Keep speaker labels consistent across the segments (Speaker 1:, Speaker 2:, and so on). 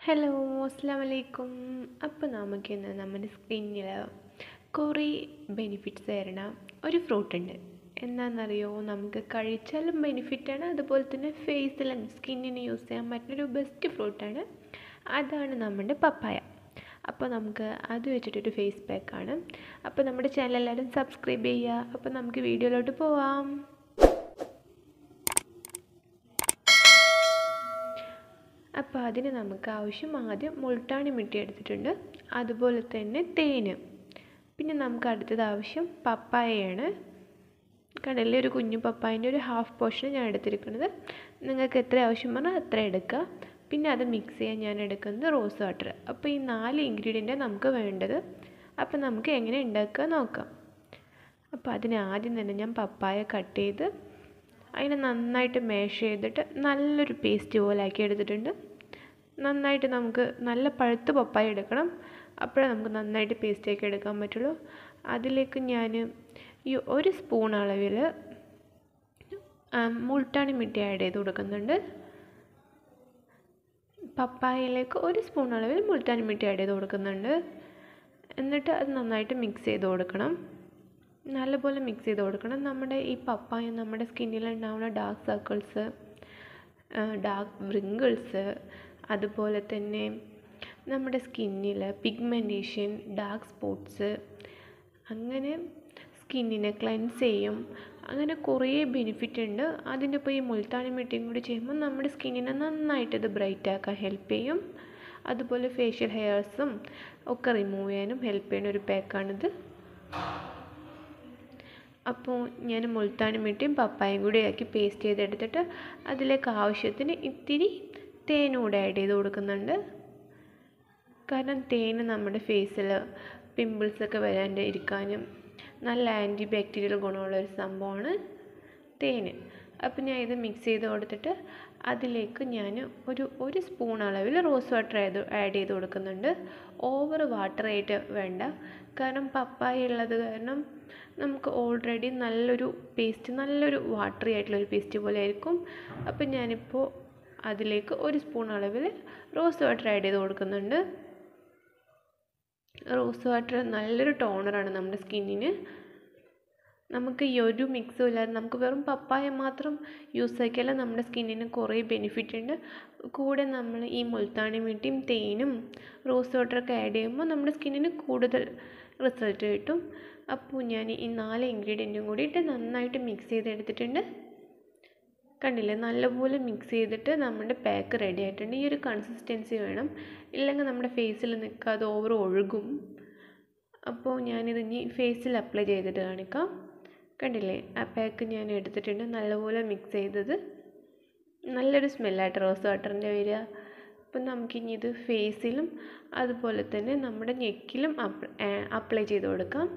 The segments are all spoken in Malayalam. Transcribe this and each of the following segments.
Speaker 1: ഹലോ അസ്സാം വലൈക്കും അപ്പോൾ നമുക്കിന്ന് നമ്മുടെ സ്കിന്നിൽ കുറേ ബെനിഫിറ്റ്സ് തരണ ഒരു ഫ്രൂട്ട് ഉണ്ട് എന്താണെന്നറിയോ നമുക്ക് കഴിച്ചാലും ബെനിഫിറ്റാണ് അതുപോലെ തന്നെ ഫേസിലും സ്കിന്നിന് യൂസ് ചെയ്യാൻ പറ്റുന്നൊരു ബെസ്റ്റ് ഫ്രൂട്ടാണ് അതാണ് നമ്മുടെ പപ്പായ അപ്പോൾ നമുക്ക് അത് വെച്ചിട്ടൊരു ഫേസ് പാക്കാണ് അപ്പോൾ നമ്മുടെ ചാനൽ എല്ലാവരും സബ്സ്ക്രൈബ് ചെയ്യുക അപ്പോൾ നമുക്ക് വീഡിയോയിലോട്ട് പോവാം അപ്പോൾ അതിന് നമുക്ക് ആവശ്യം ആദ്യം മുൾട്ടാണി മിട്ടി എടുത്തിട്ടുണ്ട് അതുപോലെ തന്നെ തേന് പിന്നെ നമുക്ക് അടുത്തത് ആവശ്യം പപ്പായയാണ് കടലിലെ ഒരു കുഞ്ഞു പപ്പായൻ്റെ ഒരു ഹാഫ് പോർഷൻ ഞാൻ എടുത്തിരിക്കുന്നത് നിങ്ങൾക്ക് എത്ര ആവശ്യം പറഞ്ഞാൽ അത്ര എടുക്കുക പിന്നെ അത് മിക്സ് ചെയ്യാൻ ഞാൻ എടുക്കുന്നത് റോസ് വാട്ടർ അപ്പോൾ ഈ നാല് ഇൻഗ്രീഡിയൻ്റ് നമുക്ക് വേണ്ടത് അപ്പോൾ നമുക്ക് എങ്ങനെ ഉണ്ടാക്കുക നോക്കാം അപ്പോൾ അതിന് ആദ്യം തന്നെ ഞാൻ പപ്പായ കട്ട് ചെയ്ത് അതിനെ നന്നായിട്ട് മേഷ് ചെയ്തിട്ട് നല്ലൊരു പേസ്റ്റ് പോലെ ആക്കി എടുത്തിട്ടുണ്ട് നന്നായിട്ട് നമുക്ക് നല്ല പഴുത്ത പപ്പായ എടുക്കണം അപ്പോഴേ നമുക്ക് നന്നായിട്ട് പേസ്റ്റ് ആക്കി എടുക്കാൻ പറ്റുള്ളൂ അതിലേക്ക് ഞാൻ ഈ ഒരു സ്പൂൺ അളവിൽ മുൾട്ടാണി മിട്ടി ആഡ് ചെയ്ത് കൊടുക്കുന്നുണ്ട് പപ്പായയിലേക്ക് ഒരു സ്പൂൺ അളവിൽ മുൾട്ടാനി മിട്ടി ആഡ് ചെയ്ത് കൊടുക്കുന്നുണ്ട് എന്നിട്ട് അത് നന്നായിട്ട് മിക്സ് ചെയ്ത് കൊടുക്കണം നല്ലപോലെ മിക്സ് ചെയ്ത് കൊടുക്കണം നമ്മുടെ ഈ പപ്പായ നമ്മുടെ സ്കിന്നിൽ ഉണ്ടാവുന്ന ഡാർക്ക് സർക്കിൾസ് ഡാർക്ക് വ്രിങ്കിൾസ് അതുപോലെ തന്നെ നമ്മുടെ സ്കിന്നിൽ പിഗ്മെൻറ്റേഷൻ ഡാർക്ക് സ്പോട്ട്സ് അങ്ങനെ സ്കിന്നിനെ ക്ലെൻസ് ചെയ്യും അങ്ങനെ കുറേ ബെനിഫിറ്റ് ഉണ്ട് അതിൻ്റെ ഇപ്പോൾ ഈ മുൾത്താണി മിട്ടിയും കൂടി ചെയ്യുമ്പോൾ നമ്മുടെ സ്കിന്നിനെ നന്നായിട്ട് ഇത് ബ്രൈറ്റ് ആക്കാൻ ഹെൽപ്പ് ചെയ്യും അതുപോലെ ഫേഷ്യൽ ഹെയർസും ഒക്കെ റിമൂവ് ചെയ്യാനും ഹെൽപ്പ് ചെയ്യുന്ന ഒരു പാക്കാണിത് അപ്പോൾ ഞാൻ മുൾത്താണി മിട്ടിയും പപ്പായും കൂടി ആക്കി പേസ്റ്റ് ചെയ്തെടുത്തിട്ട് അതിലേക്ക് ആവശ്യത്തിന് ഇത്തിരി തേനും കൂടെ ആഡ് ചെയ്ത് കൊടുക്കുന്നുണ്ട് കാരണം തേന് നമ്മുടെ ഫേസിൽ പിമ്പിൾസൊക്കെ വരാണ്ട് ഇരിക്കാനും നല്ല ആൻറ്റി ബാക്ടീരിയൽ ഗുണമുള്ള ഒരു സംഭവമാണ് തേന് അപ്പം ഞാൻ ഇത് മിക്സ് ചെയ്ത് കൊടുത്തിട്ട് അതിലേക്ക് ഞാൻ ഒരു ഒരു സ്പൂൺ അളവിൽ റോസ് വാട്ടർ ആയത് ആഡ് ചെയ്ത് കൊടുക്കുന്നുണ്ട് ഓവർ വാട്ടർ ആയിട്ട് വേണ്ട കാരണം പപ്പായ ഉള്ളത് കാരണം നമുക്ക് ഓൾറെഡി നല്ലൊരു പേസ്റ്റ് നല്ലൊരു വാട്ടറി ആയിട്ടുള്ളൊരു പേസ്റ്റ് പോലെ ആയിരിക്കും അപ്പം ഞാനിപ്പോൾ അതിലേക്ക് ഒരു സ്പൂൺ അളവിൽ റോസ് വാട്ടർ ആഡ് ചെയ്ത് കൊടുക്കുന്നുണ്ട് റോസ് വാട്ടർ നല്ലൊരു ടോണറാണ് നമ്മുടെ സ്കിന്നിന് നമുക്ക് ഈ ഒരു മിക്സും ഇല്ലാതെ നമുക്ക് വെറും പപ്പായ മാത്രം യൂസ് ആക്കിയാൽ നമ്മുടെ സ്കിന്നിന് കുറേ ബെനിഫിറ്റ് ഉണ്ട് കൂടെ നമ്മൾ ഈ മുൾത്താണി മിട്ടിയും തേനും റോസ് വാട്ടറൊക്കെ ആഡ് ചെയ്യുമ്പോൾ നമ്മുടെ സ്കിന്നിന് കൂടുതൽ റിസൾട്ട് കിട്ടും അപ്പോൾ ഞാൻ ഈ നാല് ഇൻഗ്രീഡിയൻറ്റും കൂടിയിട്ട് നന്നായിട്ട് മിക്സ് ചെയ്തെടുത്തിട്ടുണ്ട് കണ്ടില്ലേ നല്ലപോലെ മിക്സ് ചെയ്തിട്ട് നമ്മുടെ പാക്ക് റെഡി ആയിട്ടുണ്ട് ഈ ഒരു കൺസിസ്റ്റൻസി വേണം ഇല്ലെങ്കിൽ നമ്മുടെ ഫേസിൽ നിൽക്കാതെ ഓവർ ഒഴുകും അപ്പോൾ ഞാനിത് ഇനി ഫേസിൽ അപ്ലൈ ചെയ്തിട്ട് കാണിക്കാം കണ്ടില്ലേ ആ പാക്ക് ഞാൻ എടുത്തിട്ടുണ്ട് നല്ലപോലെ മിക്സ് ചെയ്തത് നല്ലൊരു സ്മെല്ലായിട്ട് റോസ് വാട്ടറിൻ്റെ വരിക അപ്പം നമുക്കിനി ഇത് ഫേസിലും അതുപോലെ തന്നെ നമ്മുടെ നെക്കിലും അപ്ലൈ ചെയ്ത് കൊടുക്കാം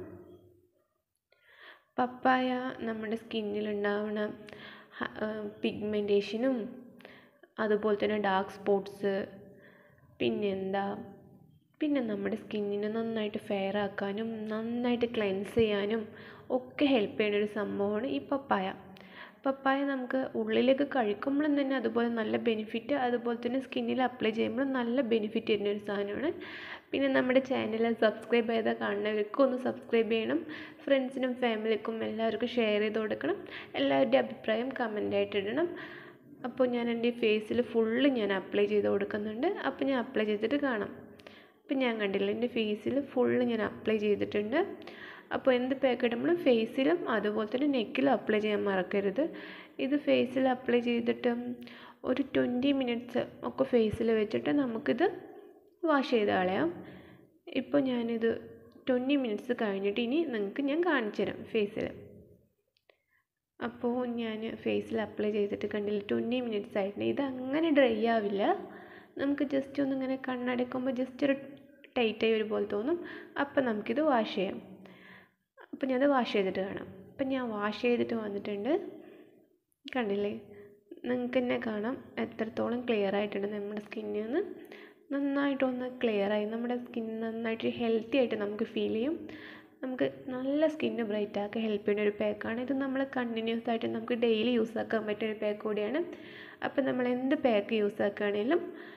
Speaker 1: പപ്പായ നമ്മുടെ സ്കിന്നിലുണ്ടാവുന്ന പിഗ്മെൻറ്റേഷനും അതുപോലെ തന്നെ ഡാർക്ക് സ്പോട്ട്സ് പിന്നെന്താ പിന്നെ നമ്മുടെ സ്കിന്നിനെ നന്നായിട്ട് ഫെയർ ആക്കാനും നന്നായിട്ട് ക്ലെൻസ് ചെയ്യാനും ഒക്കെ ഹെൽപ്പ് ചെയ്യുന്ന ഒരു സംഭവമാണ് ഈ പപ്പായ പപ്പായ നമുക്ക് ഉള്ളിലേക്ക് കഴിക്കുമ്പോഴും തന്നെ അതുപോലെ നല്ല ബെനിഫിറ്റ് അതുപോലെ തന്നെ സ്കിന്നിൽ അപ്ലൈ ചെയ്യുമ്പോഴും നല്ല ബെനിഫിറ്റ് തരുന്ന ഒരു സാധനമാണ് പിന്നെ നമ്മുടെ ചാനൽ സബ്സ്ക്രൈബ് ചെയ്താൽ കാണുന്നവർക്കും ഒന്ന് സബ്സ്ക്രൈബ് ചെയ്യണം ഫ്രണ്ട്സിനും ഫാമിലിക്കും എല്ലാവർക്കും ഷെയർ ചെയ്ത് കൊടുക്കണം എല്ലാവരുടെയും അഭിപ്രായം കമൻ്റായിട്ട് ഇടണം അപ്പോൾ ഞാൻ എൻ്റെ ഫേസിൽ ഫുള്ള് ഞാൻ അപ്ലൈ ചെയ്ത് കൊടുക്കുന്നുണ്ട് അപ്പോൾ ഞാൻ അപ്ലൈ ചെയ്തിട്ട് കാണാം അപ്പോൾ ഞാൻ കണ്ടില്ല എൻ്റെ ഫേസിൽ ഫുള്ള് ഞാൻ അപ്ലൈ ചെയ്തിട്ടുണ്ട് അപ്പോൾ എന്ത് പാക്ക് ഇടുമ്പോഴും ഫേസിലും അതുപോലെ തന്നെ നെക്കിലും അപ്ലൈ ചെയ്യാൻ മറക്കരുത് ഇത് ഫേസിൽ അപ്ലൈ ചെയ്തിട്ട് ഒരു ട്വൻറ്റി മിനിറ്റ്സ് ഒക്കെ ഫേസിൽ വെച്ചിട്ട് നമുക്കിത് വാഷ് ചെയ്ത് കളയാം ഇപ്പോൾ ഞാനിത് ട്വൻറ്റി മിനിറ്റ്സ് കഴിഞ്ഞിട്ട് ഇനി നിങ്ങൾക്ക് ഞാൻ കാണിച്ചു തരാം ഫേസിൽ അപ്പോൾ ഞാൻ ഫേസിൽ അപ്ലൈ ചെയ്തിട്ട് കണ്ടില്ല ട്വൻറ്റി മിനിറ്റ്സ് ആയിട്ടുണ്ട് ഇത് അങ്ങനെ ഡ്രൈ ആവില്ല നമുക്ക് ജസ്റ്റ് ഒന്ന് ഇങ്ങനെ കണ്ണടക്കുമ്പോൾ ജസ്റ്റ് ഒരു ടൈറ്റായി ഒരു പോലെ തോന്നും അപ്പം നമുക്കിത് വാഷ് ചെയ്യാം അപ്പം ഞാനത് വാഷ് ചെയ്തിട്ട് കാണാം അപ്പം ഞാൻ വാഷ് ചെയ്തിട്ട് വന്നിട്ടുണ്ട് കണ്ടില്ലേ നിങ്ങൾക്ക് തന്നെ കാണാം എത്രത്തോളം ക്ലിയർ ആയിട്ടുണ്ട് നമ്മുടെ സ്കിന്നിൽ നിന്ന് നന്നായിട്ടൊന്ന് ക്ലിയർ ആയി നമ്മുടെ സ്കിൻ നന്നായിട്ട് ഹെൽത്തി ആയിട്ട് നമുക്ക് ഫീൽ ചെയ്യും നമുക്ക് നല്ല സ്കിന്ന് ബ്രൈറ്റ് ആക്കാൻ ഹെൽപ്പ് ചെയ്യുന്ന ഒരു പാക്കാണ് ഇത് നമ്മൾ കണ്ടിന്യൂസ് ആയിട്ട് നമുക്ക് ഡെയിലി യൂസ് ആക്കാൻ പറ്റുന്ന ഒരു പാക്ക് കൂടിയാണ് അപ്പോൾ നമ്മൾ എന്ത് പാക്ക് യൂസ് ആക്കുകയാണെങ്കിലും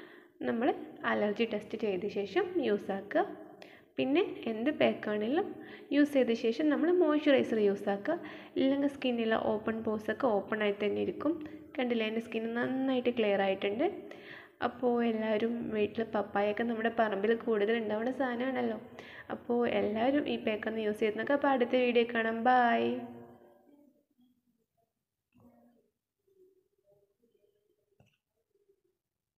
Speaker 1: നമ്മൾ അലർജി ടെസ്റ്റ് ചെയ്ത ശേഷം യൂസ് ആക്കുക പിന്നെ എന്ത് പാക്കാണെങ്കിലും യൂസ് ചെയ്ത ശേഷം നമ്മൾ മോയ്സ്ചറൈസർ യൂസ് ആക്കുക ഇല്ലെങ്കിൽ സ്കിന്നിലെ ഓപ്പൺ പോസൊക്കെ ഓപ്പൺ ആയി തന്നെ ഇരിക്കും കണ്ടില്ലേ എൻ്റെ സ്കിൻ നന്നായിട്ട് ക്ലിയർ ആയിട്ടുണ്ട് അപ്പോൾ എല്ലാവരും വീട്ടിൽ പപ്പായൊക്കെ നമ്മുടെ പറമ്പിൽ കൂടുതൽ ഉണ്ടാവുന്ന സാധനമാണല്ലോ അപ്പോൾ എല്ലാവരും ഈ പാക്കൊന്ന് യൂസ് ചെയ്ത് നോക്കുക അപ്പോൾ അടുത്ത വീഡിയോ കാണാം ബായ്